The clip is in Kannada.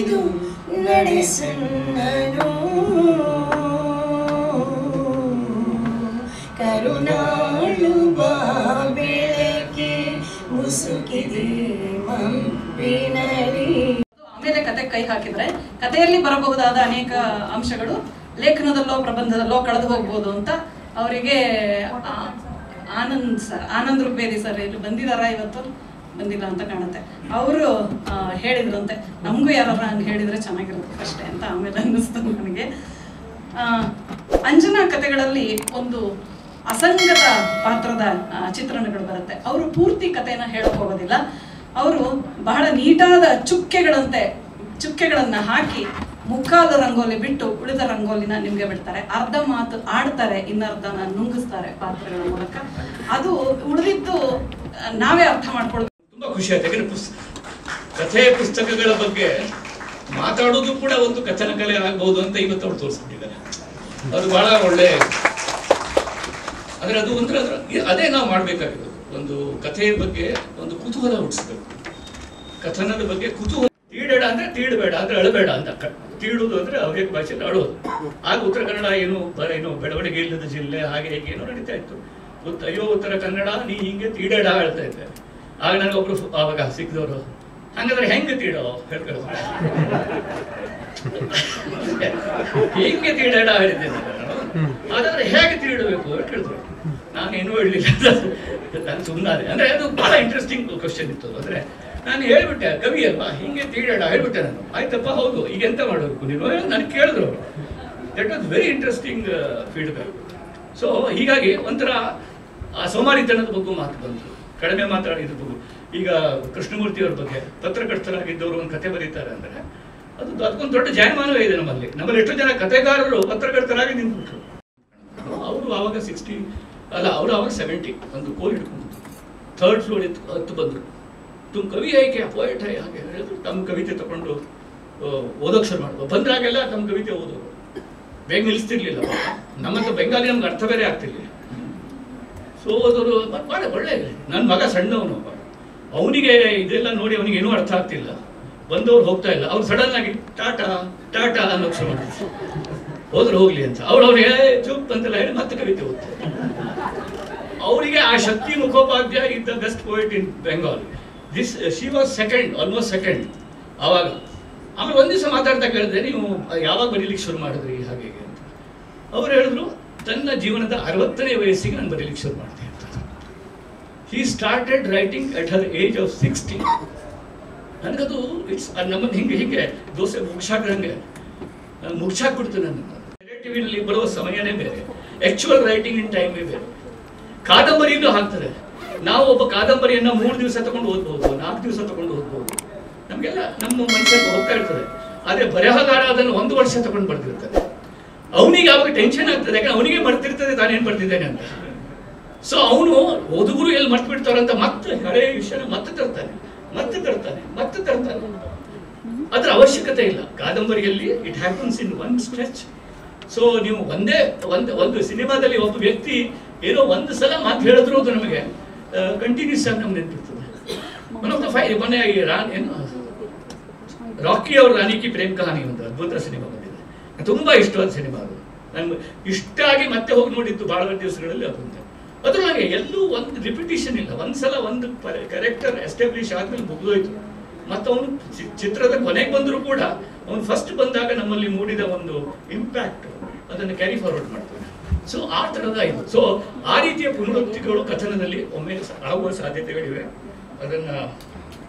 ನಡೆದು ನಡೆಸನ್ನನು ಕರುಣಾಳು ಬಾ ಬೆಳಕೆ ಮುಸುಕಿದೆ ಮಂಪಿನಲಿ ಆಮೇಲೆ ಕತೆ ಕೈ ಹಾಕಿದ್ರೆ ಕಥೆಯಲ್ಲಿ ಬರಬಹುದಾದ ಅನೇಕ ಅಂಶಗಳು ಲೇಖನದಲ್ಲೋ ಪ್ರಬಂಧದಲ್ಲೋ ಕಳೆದು ಹೋಗ್ಬೋದು ಅಂತ ಅವರಿಗೆ ಆ- ಆನಂದ್ ಸರ್ ಆನಂದ್ ಋಗ್ವೇದಿ ಸರ್ ಇಲ್ಲಿ ಬಂದಿದಾರ ಇವತ್ತು ಬಂದಿಲ್ಲ ಅಂತ ಕಾಣುತ್ತೆ ಅವರು ಹೇಳಿದ್ರಂತೆ ನಮಗೂ ಯಾರು ಹಂಗೆ ಹೇಳಿದ್ರೆ ಚೆನ್ನಾಗಿರುತ್ತೆ ಅಷ್ಟೇ ಅಂತ ಆಮೇಲೆ ಅನ್ನಿಸ್ತು ನನಗೆ ಆ, ಅಂಜನಾ ಕಥೆಗಳಲ್ಲಿ ಒಂದು ಅಸಂಗತ ಪಾತ್ರದ ಆ, ಚಿತ್ರಣಗಳು ಬರುತ್ತೆ ಅವರು ಪೂರ್ತಿ ಕಥೆನ ಹೇಳಕ್ ಹೋಗೋದಿಲ್ಲ ಅವರು ಬಹಳ ನೀಟಾದ ಚುಕ್ಕೆಗಳಂತೆ ಚುಕ್ಕೆಗಳನ್ನ ಹಾಕಿ ಮುಕ್ಕಾಲು ರಂಗೋಲಿ ಬಿಟ್ಟು ಉಳಿದ ರಂಗೋಲಿನ ನಿಮ್ಗೆ ಬಿಡ್ತಾರೆ ಅರ್ಧ ಮಾತು ಆಡ್ತಾರೆ ಇನ್ನರ್ಧನ ನುಂಗಿಸ್ತಾರೆ ಪಾತ್ರಗಳ ಮೂಲಕ ಅದು ಉಳಿದಿದ್ದು ಆ, ನಾವೇ ಅರ್ಥ ಮಾಡ್ಕೊಳ್ಬೇಕು ತುಂಬಾ ಖುಷಿ ಆಯ್ತು ಯಾಕಂದ್ರೆ ಪುಸ್ ಕಥೆ ಪುಸ್ತಕಗಳ ಬಗ್ಗೆ ಮಾತಾಡೋದು ಕೂಡ ಒಂದು ಕಥನ ಕಲೆ ಆಗ್ಬಹುದು ಅಂತ ಇವತ್ತು ಅವ್ರು ತೋರಿಸ್ಬಿಟ್ಟಿದ್ದಾರೆ ಅದು ಬಹಳ ಒಳ್ಳೆ ಅಂದ್ರೆ ಅದು ಒಂಥರ ಅದ್ರ ಅದೇ ನಾವು ಮಾಡ್ಬೇಕಾಗಿರೋದು ಒಂದು ಕಥೆಯ ಬಗ್ಗೆ ಒಂದು ಕುತೂಹಲ ಹುಟ್ಟಿಸ್ಬೇಕು ಕಥನದ ಬಗ್ಗೆ ಕುತೂಹಲ ತೀಡಬೇಡ ಅಂದ್ರೆ ತೀಡಬೇಡ ಅಂದ್ರೆ ಅಳಬೇಡ ಅಂತ ಕ- ತೀಡುವುದು ಅಂದ್ರೆ ಅವ್ಯ ಭಾಷೆಯಲ್ಲಿ ಅಳೋದು ಆಗ ಉತ್ತರ ಕನ್ನಡ ಏನು ಬ- ಏನು ಬೆಳವಣಿಗೆ ಇಲ್ಲದ ಜಿಲ್ಲೆ ಹಾಗೆ ಹೀಗೆ ಏನೋ ನಡೀತಾ ಇತ್ತು ಉತ್- ಅಯ್ಯೋ ಉತ್ತರ ಕನ್ನಡ ನೀ ಹಿಂಗೆ ತೀಡೇಡ ಹೇಳ್ತಾ ಇದ್ದೆ ಆಗ ನನಗೊಬ್ರು ಫು- ಆವಾಗ ಸಿಕ್ಕಿದವರು ಹಂಗಂದ್ರೆ ಹೆಂಗೆ ತೀಡೋ ಹೇಳ್ಕೊಳ್ಳೋದು ಹಿಂಗೆ ತೀಡೇಡ ಹೇಳಿದ್ದೆ ನಾನು ಹಾಗಾದ್ರೆ ಹೇಗೆ ತೀಡಬೇಕು ಅಂತ ಕೇಳಿದ್ರು ನಾನೇನು ಹೇಳಲಿಲ್ಲ ನಾನು ಸುಮ್ಮನಾದೆ ಅಂದ್ರೆ ಅದು ಬಹಳ ಇಂಟ್ರೆಸ್ಟಿಂಗ್ ಕ್ವಶನ್ ಇತ್ತು ಅಂದ್ರೆ ನಾನು ಹೇಳ್ಬಿಟ್ಟೆ ಕವಿ ಅಲ್ವಾ ಹಿಂಗೆ ತೀಡೇಡ ಹೇಳ್ಬಿಟ್ಟೆ ನಾನು ಆಯ್ತಪ್ಪ ಹೌದು ಈಗ ಎಂತ ಮಾಡಬೇಕು ನೀನು ನನಗೆ ಕೇಳಿದ್ರು that was very interesting feedback so ಹೀಗಾಗಿ ಒಂಥರ ಆ ಸೋಮಾರಿತನದ ಬಗ್ಗೆ ಮಾತು ಬಂತು ಕಡಿಮೆ ಮಾತಾಡಿದ ಬಗ್ಗೆ ಈಗ ಕೃಷ್ಣಮೂರ್ತಿ ಅವ್ರ ಬಗ್ಗೆ ಪತ್ರಕರ್ತರಾಗಿದ್ದವರು ಒಂದು ಕತೆ ಬರೀತಾರೆ ಅಂದ್ರೆ ಅದು ಅದಕ್ಕೊಂದು ದೊಡ್ಡ ಜಾಯಮಾನವೇ ಇದೆ ನಮ್ಮಲ್ಲಿ ನಮ್ಮಲ್ಲಿ ಎಷ್ಟೋ ಜನ ಕಥೆಗಾರರು ಪತ್ರಕರ್ತರಾಗಿ ನಿಂತ್ಬಿಟ್ರು ಅವರು ಆವಾಗ ಸಿಕ್ಸ್ಟಿ ಅಲ್ಲ ಅವರು ಆವಾಗ ಸೆವೆಂಟಿ ಒಂದು ಕೋಲ್ ಹಿಡ್ಕೊಂಡು ಥರ್ಡ್ ಫ್ಲೋರ್ ಎತ್ತು ಹತ್ತು ಬಂದರು ತುಮ್ ಕವಿ ಆಯ್ಕೆ ಪೋಯಟ್ ಹೈ ಹಾಗೆ ಹೇಳಿದ್ರು ತಮ್ಮ ಕವಿತೆ ತಗೊಂಡು ಆ, ಓದೋಕ್ ಶುರು ಮಾಡುವ ಬಂದ್ರಾಗೆಲ್ಲ ತಮ್ಮ ಕವಿತೆ ಓದೋರು ಬೇಗ ನಿಲ್ಲಿಸ್ತಿರ್ಲಿಲ್ಲ ಪಾಪ. ನಮ್ಮಂತ ಬೆಂಗಾಲಿ ನಮ್ಗೆ ಅರ್ಥ ಬೇರೆ ಆಗ್ತಿರ್ಲಿಲ್ಲ ಸೊ ಓದೋರು ಮತ್ತ್ ಭಾಳ ಒಳ್ಳೆ ನನ್ನ ಮಗ ಸಣ್ಣವನು ಅವನಿಗೆ ಇದೆಲ್ಲ ನೋಡಿ ಅವನಿಗೆ ಏನೂ ಅರ್ಥ ಆಗ್ತಿಲ್ಲ ಬಂದವ್ರು ಹೋಗ್ತಾ ಇಲ್ಲ ಅವ್ರು ಸಡನ್ ಆಗಿ ಟಾಟಾ ಟಾಟಾ ಅನ್ನೋಕ್ ಶುರು ಮಾಡಿದ್ರು ಹೋದ್ರೆ ಹೋಗ್ಲಿ ಅಂತ ಅವ್ರು ಅವ್ರಿಗೆ ಚುಪ್ ಅಂತೆಲ್ಲ ಹೇಳಿ ಮತ್ತೆ ಕವಿತೆ ಓದ್ತಾರೆ ಅವರಿಗೆ ಆ ಶಕ್ತಿ ಮುಖೋಪಾಧ್ಯಾಯ ಇದ್ದ best poet in Bengal this she was second almost second ಆವಾಗ ಆಮೇಲೆ ಒಂದ್ ದಿವಸ ಮಾತಾಡ್ತಾ ಕೇಳಿದೆ ನೀವು ಯಾವಾಗ ಬರೀಲಿಕ್ಕೆ ಶುರು ಮಾಡಿದ್ರಿ ಹಾಗೆ ಹೀಗೆ ಅಂತ ಅವ್ರು ಹೇಳಿದ್ರು ತನ್ನ ಜೀವನದ ಅರವತ್ತನೇ ವಯಸ್ಸಿಗೆ ನಾನು ಬರೀಲಿಕ್ಕೆ ಶುರು ಮಾಡಿದೆ ಅಂತ he started writing at her age of sixty ನನಗದು ಇಟ್ಸ್ ನಮ್ಮನ್ನು ಹಿಂಗೆ ಹಿಂಗೆ ದೋಸೆ ಮುಗಿಸಾಕ್ರಂಗೆ ಮುಗಿಸಾಕ್ಬಿಡ್ತು ನನ್ನನ್ನು ನಲ್ಲಿ ಬರುವ ಸಮಯನೇ ಬೇರೆ ಆಕ್ಚುಯಲ್ ರೈಟಿಂಗ್ ಇನ್ ಟೈಮೇ ಬೇರೆ ಕಾದಂಬರಿಯಲ್ಲೂ ಹಾಕ್ತಾರೆ ನಾವು ಒಬ್ಬ ಕಾದಂಬರಿಯನ್ನ ಮೂರು ದಿವಸ ತಗೊಂಡು ಓದ್ಬೋದು ನಾಲ್ಕು ದಿವಸ ತಗೊಂಡು ಓದ್ಬೋದು ನಮಗೆಲ್ಲ ನಮ್ಮ ಮನಸ್ಸಲ್ಲಿ ಹೋಗ್ತಾ ಇರ್ತದೆ ಆದ್ರೆ ಬರಹಗಾರ ಅದನ್ನು ಒಂದು ವರ್ಷ ತಗೊಂಡು ಬರ್ತಿರ್ತಾನೆ ಅವನಿಗೆ ಅವಾಗ ಟೆನ್ಷನ್ ಆಗ್ತದೆ ಯಾಕಂದ್ರೆ ಅವನಿಗೆ ಬರ್ತಿರ್ತದೆ ತಾನೇನ್ ಬರ್ತಿದ್ದೇನೆ ಅಂತ ಸೊ ಅವನು ಓದುಗರು ಎಲ್ಲಿ ಮರ್ತು ಬಿಡ್ತಾರಂತ ಮತ್ತೆ ಹಳೆಯ ವಿಷಯನ ಮತ್ತೆ ತರ್ತಾನೆ ಮತ್ತೆ ತರ್ತಾನೆ ಮತ್ತೆ ತರ್ತಾನೆ ಅದ್ರ ಅವಶ್ಯಕತೆ ಇಲ್ಲ ಕಾದಂಬರಿಯಲ್ಲಿ it happens in one stretch so ನೀವು ಒಂದೇ ಒಂದು ಒಂದು ಸಿನಿಮಾದಲ್ಲಿ ಒಬ್ಬ ವ್ಯಕ್ತಿ ಏನೋ ಒಂದು ಸಲ ಮಾತು ಹೇಳಿದ್ರು ಅದು ನಮಗೆ ಕಂಟಿನ್ಯೂಸ್ ಆಗಿ ನಮ್ಗೆ ನೆನಪಿರ್ತದೆ ಒನ್ ಆಫ್ ದ ಫೈ ಮೊನ್ನೆ ಈ ರಾನ್ ಏನು ರಾಕಿ ಅವ್ರ ರಾಣಿ ಕಿ ಪ್ರೇಮ್ ಕಹಾನಿ ಒಂದು ಅದ್ಭುತ ಸಿನಿಮಾ ಬಂದಿದೆ ತುಂಬಾ ಇಷ್ಟವಾದ ಸಿನಿಮಾ ಅದು ನನ್ಗೆ ಇಷ್ಟ ಆಗಿ ಮತ್ತೆ ಹೋಗಿ ನೋಡಿದ್ದು ಬಹಳ ದಿವಸಗಳಲ್ಲಿ ಅದೊಂದು ಅದ್ರೊಳಗೆ ಎಲ್ಲೂ ಒಂದು ರಿಪಿಟೇಷನ್ ಇಲ್ಲ ಒಂದ್ಸಲ ಒಂದು ಕ್ಯಾರೆಕ್ಟರ್ ಎಸ್ಟಾಬ್ಲಿಷ್ ಆದ್ಮೇಲೆ ಮುಗಿದೋಯ್ತು ಮತ್ತು ಅವನು ಚಿತ್ರದ ಕೊನೆಗೆ ಬಂದರೂ ಕೂಡ ಅವನು ಫಸ್ಟ್ ಬಂದಾಗ ನಮ್ಮಲ್ಲಿ ಮೂಡಿದ ಒಂದು ಇಂಪ್ಯಾಕ್ಟ್ ಅದನ್ನು ಕ್ಯಾರಿ ಫಾರ್ವರ್ಡ್ ಮಾಡ್ತಾನೆ ಸೊ ಆ ಥರದ ಇದು ಸೊ ಆ ರೀತಿಯ ಪುನರುಕ್ತಿಗಳು ಕಥನದಲ್ಲಿ ಒಮ್ಮೆ ಸ- ಆಗುವ ಸಾಧ್ಯತೆಗಳಿವೆ ಅದನ್ನ